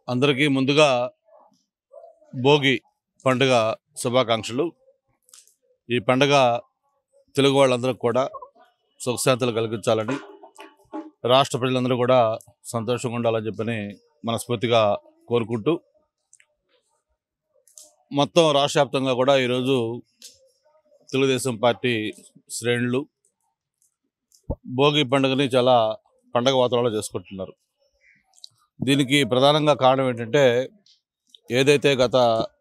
అందరికీ ముందుగా భోగి పండుగ శుభాకాంక్షలు ఈ పండుగ తెలుగు వాళ్ళందరికీ కూడా సుఖశాంతులు కలిగించాలని రాష్ట్ర ప్రజలందరూ కూడా సంతోషంగా ఉండాలని చెప్పని మనస్ఫూర్తిగా కోరుకుంటూ మొత్తం రాష్ట్ర వ్యాప్తంగా కూడా ఈరోజు తెలుగుదేశం పార్టీ శ్రేణులు భోగి పండుగని చాలా పండగ వాతావరణంలో చేసుకుంటున్నారు దీనికి ప్రధానంగా కారణం ఏంటంటే ఏదైతే గత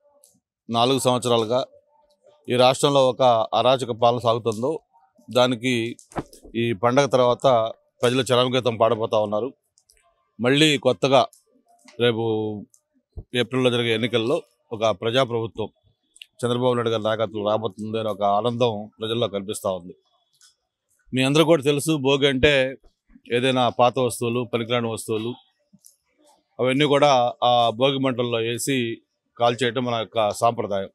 నాలుగు సంవత్సరాలుగా ఈ రాష్ట్రంలో ఒక అరాచక పాలన సాగుతుందో దానికి ఈ పండగ తర్వాత ప్రజలు చరమగీతం పాడబోతా ఉన్నారు మళ్ళీ కొత్తగా రేపు ఏప్రిల్లో జరిగే ఎన్నికల్లో ఒక ప్రజాప్రభుత్వం చంద్రబాబు నాయుడు గారి నాయకత్వం రాబోతుంది అని ఒక ఆనందం ప్రజల్లో కనిపిస్తూ ఉంది మీ అందరూ కూడా తెలుసు భోగి అంటే ఏదైనా పాత వస్తువులు పనికిరాని వస్తువులు అవన్నీ కూడా ఆ భోగి మంటల్లో వేసి కాల్చేయటం మన యొక్క సాంప్రదాయం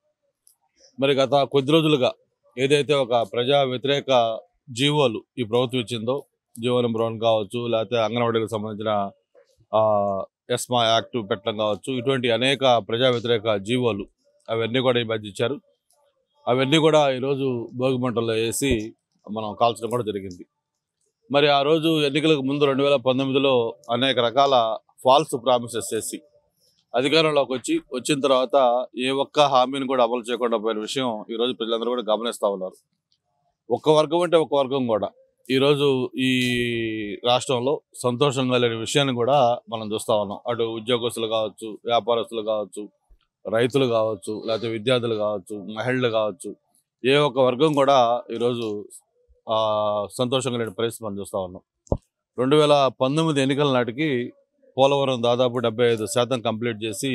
మరి గత కొద్ది రోజులుగా ఏదైతే ఒక ప్రజా వ్యతిరేక జీవోలు ఈ ప్రభుత్వం ఇచ్చిందో జీవో నెంబర్ వన్ కావచ్చు లేకపోతే అంగన్వాడీలకు సంబంధించిన ఆ, ఎస్మా యాక్ట్ పెట్టడం కావచ్చు ఇటువంటి అనేక ప్రజా వ్యతిరేక జీవోలు అవన్నీ కూడా ఈ మధ్య ఇచ్చారు అవన్నీ కూడా ఈరోజు భోగి మంటల్లో వేసి మనం కాల్చడం కూడా జరిగింది మరి ఆ రోజు ఎన్నికలకు ముందు రెండు వేల పంతొమ్మిదిలో అనేక రకాల ఫాల్స్ ప్రామిసెస్ చేసి అధికారంలోకి వచ్చి వచ్చిన తర్వాత ఏ ఒక్క హామీని కూడా అమలు చేయకుండా పోయిన విషయం ఈరోజు ప్రజలందరూ కూడా గమనిస్తూ ఉన్నారు ఒక్క వర్గం అంటే ఒక వర్గం కూడా ఈరోజు ఈ రాష్ట్రంలో సంతోషంగా లేని విషయాన్ని కూడా మనం చూస్తూ ఉన్నాం అటు ఉద్యోగస్తులు కావచ్చు వ్యాపారస్తులు కావచ్చు రైతులు కావచ్చు లేకపోతే విద్యార్థులు కావచ్చు మహిళలు కావచ్చు ఏ ఒక్క వర్గం కూడా ఈరోజు ఆ, సంతోషంగా లేని పరిస్థితి మనం చూస్తూ ఉన్నాం రెండు వేల పంతొమ్మిది ఎన్నికల నాటికి పోలవరం దాదాపు డెబ్బై ఐదు శాతం కంప్లీట్ చేసి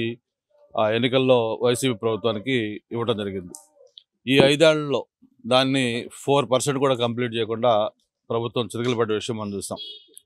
ఆ ఎన్నికల్లో వైసీపీ ప్రభుత్వానికి ఇవ్వడం జరిగింది ఈ ఐదేళ్లలో దాన్ని ఫోర్ పర్సెంట్ కూడా కంప్లీట్ చేయకుండా ప్రభుత్వం చిరుకులు విషయం మనం చూస్తాం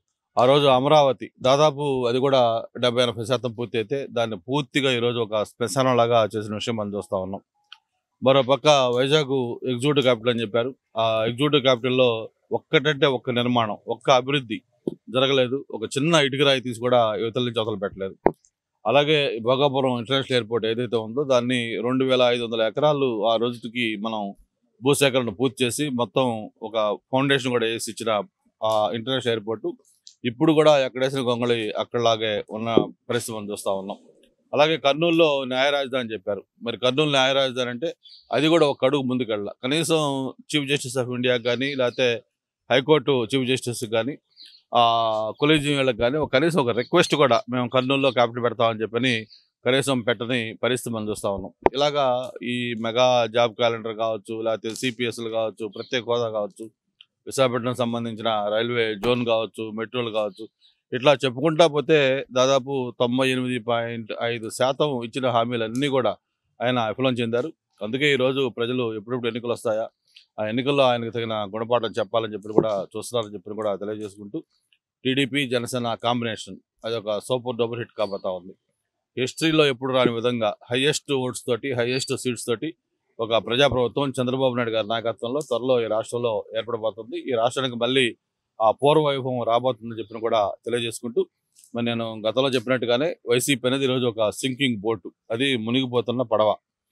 ఆ రోజు అమరావతి దాదాపు అది కూడా డెబ్బై ఎనభై శాతం పూర్తి అయితే దాన్ని పూర్తిగా ఈరోజు ఒక శ్మశానం లాగా చేసిన విషయం మనం చూస్తూ ఉన్నాం మరో పక్క వైజాగ్ ఎగ్జిక్యూటివ్ క్యాపిటల్ అని చెప్పారు ఆ ఎగ్జిక్యూటివ్ క్యాపిటల్లో ఒక్కటంటే ఒక్క నిర్మాణం ఒక్క అభివృద్ధి జరగలేదు ఒక చిన్న ఇటుక రాయి తీసి కూడా యువతల నుంచి అవతల పెట్టలేదు అలాగే భోగాపురం ఇంటర్నేషనల్ ఎయిర్పోర్ట్ ఏదైతే ఉందో దాన్ని రెండు వేల ఐదు వందల ఎకరాలు ఆ రోజుకి మనం భూసేకరణ పూర్తి చేసి మొత్తం ఒక ఫౌండేషన్ కూడా వేసి ఇచ్చిన ఆ ఇంటర్నేషనల్ ఎయిర్పోర్ట్ ఇప్పుడు కూడా ఎక్కడేసిన గొంగళి అక్కడలాగే ఉన్న పరిస్థితి మనం చూస్తూ ఉన్నాం అలాగే కర్నూలులో న్యాయ రాజధాని చెప్పారు మరి కర్నూలు న్యాయ రాజధాని అంటే అది కూడా ఒక అడుగు ముందుకెళ్ళ కనీసం చీఫ్ జస్టిస్ ఆఫ్ ఇండియా కానీ లేకపోతే హైకోర్టు చీఫ్ జస్టిస్ కానీ ఆ కొలీజియం వాళ్ళకి కానీ ఒక కనీసం ఒక రిక్వెస్ట్ కూడా మేము కర్నూలులో క్యాపిటల్ పెడతామని చెప్పని కనీసం పెట్టని పరిస్థితి మనం చూస్తూ ఉన్నాం ఇలాగా ఈ మెగా జాబ్ క్యాలెండర్ కావచ్చు లేకపోతే సిపిఎస్లు కావచ్చు ప్రత్యేక హోదా కావచ్చు విశాఖపట్నం సంబంధించిన రైల్వే జోన్ కావచ్చు మెట్రోలు కావచ్చు ఇట్లా చెప్పుకుంటా పోతే దాదాపు తొంభై ఎనిమిది పాయింట్ ఐదు శాతం ఇచ్చిన హామీలన్నీ కూడా ఆయన విఫలం చెందారు అందుకే ఈరోజు ప్రజలు ఎప్పుడెప్పుడు ఎన్నికలు వస్తాయా ఆ ఎన్నికల్లో ఆయనకు తగిన గుణపాఠం చెప్పాలని చెప్పి కూడా చూస్తున్నారని చెప్పి కూడా తెలియజేసుకుంటూ టీడీపీ జనసేన కాంబినేషన్ అది ఒక సూపర్ డబుల్ హిట్ కాబోతా ఉంది హిస్టరీలో ఎప్పుడు రాని విధంగా హైయెస్ట్ ఓట్స్ తోటి హైయెస్ట్ సీట్స్ తోటి ఒక ప్రజాప్రభుత్వం చంద్రబాబు నాయుడు గారి నాయకత్వంలో త్వరలో ఈ రాష్ట్రంలో ఏర్పడబోతుంది ఈ రాష్ట్రానికి మళ్ళీ ఆ పూర్వ వైభవం రాబోతుందని చెప్పిన కూడా తెలియజేసుకుంటూ మరి నేను గతంలో చెప్పినట్టుగానే వైసీపీ అనేది ఈరోజు ఒక సింకింగ్ బోటు అది మునిగిపోతున్న పడవ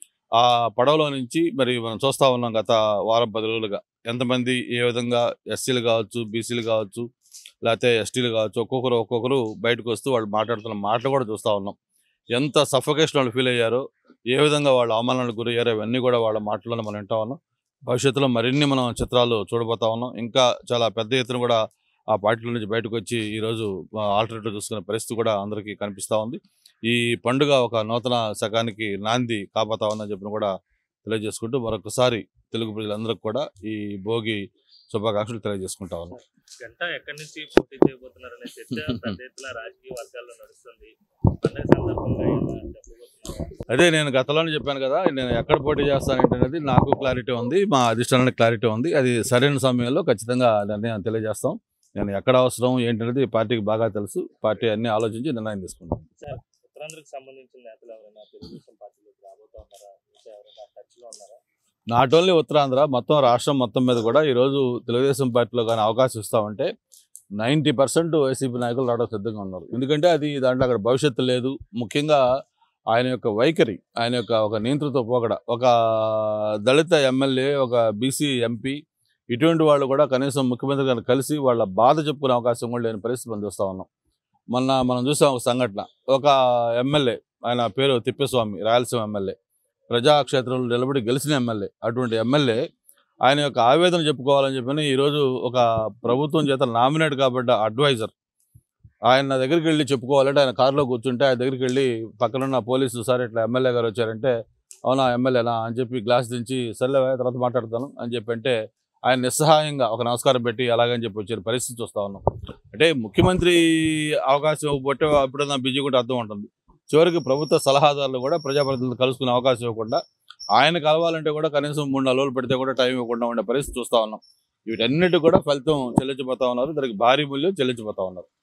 ఆ పడవలో నుంచి మరి మనం చూస్తా ఉన్నాం గత వారం పది రోజులుగా ఎంతమంది ఏ విధంగా ఎస్సీలు కావచ్చు బీసీలు కావచ్చు లేకపోతే ఎస్టీలు కావచ్చు ఒక్కొక్కరు ఒక్కొక్కరు బయటకు వస్తూ వాళ్ళు మాట్లాడుతున్న మాటలు కూడా చూస్తూ ఉన్నాం ఎంత సఫకేషన్ వాళ్ళు ఫీల్ అయ్యారో ఏ విధంగా వాళ్ళు అవమానాలకు గురయ్యారో ఇవన్నీ కూడా వాళ్ళ మాటలను మనం వింటా ఉన్నాం భవిష్యత్తులో మరిన్ని మనం చిత్రాలు చూడబోతా ఉన్నాం ఇంకా చాలా పెద్ద ఎత్తున కూడా ఆ పార్టీల నుంచి బయటకు వచ్చి ఈరోజు ఆల్టర్నేటివ్ చూసుకునే పరిస్థితి కూడా అందరికీ కనిపిస్తూ ఉంది ఈ పండుగ ఒక నూతన శకానికి నాంది కాబోతా ఉందని చెప్పిన కూడా తెలియజేసుకుంటూ మరొకసారి తెలుగు ప్రజలందరికీ కూడా ఈ భోగి శుభాకాంక్షలు తెలియజేసుకుంటా ఉన్నాం గంట ఎక్కడి నుంచి పోటీ చేయబోతున్నారనే చర్చ పెద్ద ఎత్తున రాజకీయ వర్గాల్లో నడుస్తుంది పండుగ సందర్భంగా ఏమైనా చెప్పబోతున్నారా అదే నేను గతంలోనే చెప్పాను కదా నేను ఎక్కడ పోటీ చేస్తానంటే నాకు క్లారిటీ ఉంది మా అధిష్టానానికి క్లారిటీ ఉంది అది సరైన సమయంలో ఖచ్చితంగా నిర్ణయం తెలియజేస్తాం నేను ఎక్కడ అవసరం ఏంటనేది పార్టీకి బాగా తెలుసు పార్టీ అన్ని ఆలోచించి నిర్ణయం తీసుకుంటాం ఉత్తరాంధ్రకు సంబంధించిన నేతలు ఎవరైనా తెలుగుదేశం పార్టీలోకి రాబోతా ఉన్నారా ఇంకా ఎవరైనా టచ్ లో ఉన్నారా నాట్ ఓన్లీ ఉత్తరాంధ్ర మొత్తం రాష్ట్రం మొత్తం మీద కూడా ఈరోజు తెలుగుదేశం పార్టీలో కానీ అవకాశం ఇస్తామంటే నైంటీ పర్సెంట్ వైసీపీ నాయకులు రావడం సిద్ధంగా ఉన్నారు ఎందుకంటే అది దాంట్లో అక్కడ భవిష్యత్తు లేదు ముఖ్యంగా ఆయన యొక్క వైఖరి ఆయన యొక్క ఒక నియంత్రిత పోకడ ఒక దళిత ఎమ్మెల్యే ఒక బీసీ ఎంపీ ఇటువంటి వాళ్ళు కూడా కనీసం ముఖ్యమంత్రి గారిని కలిసి వాళ్ళ బాధ చెప్పుకునే అవకాశం కూడా లేని పరిస్థితి మనం చూస్తూ ఉన్నాం మొన్న మనం చూసాం ఒక సంఘటన ఒక ఎమ్మెల్యే ఆయన పేరు తిప్పేస్వామి రాయలసీమ ఎమ్మెల్యే ప్రజాక్షేత్రంలో నిలబడి గెలిచిన ఎమ్మెల్యే అటువంటి ఎమ్మెల్యే ఆయన యొక్క ఆవేదన చెప్పుకోవాలని చెప్పని ఈరోజు ఒక ప్రభుత్వం చేత నామినేట్ కాబడ్డ అడ్వైజర్ ఆయన నా దగ్గరికి వెళ్ళి చెప్పుకోవాలంటే ఆయన కారులో కూర్చుంటే ఆయన దగ్గరికి వెళ్ళి పక్కనున్న పోలీసు సార్ ఇట్లా ఎమ్మెల్యే గారు వచ్చారంటే అవునా ఎమ్మెల్యేనా అని చెప్పి గ్లాస్ దించి సర్లే తర్వాత మాట్లాడతాను అని చెప్పి అంటే ఆయన నిస్సహాయంగా ఒక నమస్కారం పెట్టి అలాగని చెప్పి వచ్చిన పరిస్థితి చూస్తా ఉన్నాం అంటే ముఖ్యమంత్రి అవకాశం ఇవ్వబట్టే ఎప్పుడైనా బిజీ కూడా అర్థం ఉంటుంది చివరికి ప్రభుత్వ సలహాదారులు కూడా ప్రజాప్రతినిధులు కలుసుకునే అవకాశం ఇవ్వకుండా ఆయన కలవాలంటే కూడా కనీసం మూడు నాలుగు రోజులు పెడితే కూడా టైం ఇవ్వకుండా ఉండే పరిస్థితి చూస్తా ఉన్నాం వీటన్నిటి కూడా ఫలితం చెల్లించిపోతా ఉన్నారు దానికి భారీ మూల్యం చెల్లించిపోతా ఉన్నారు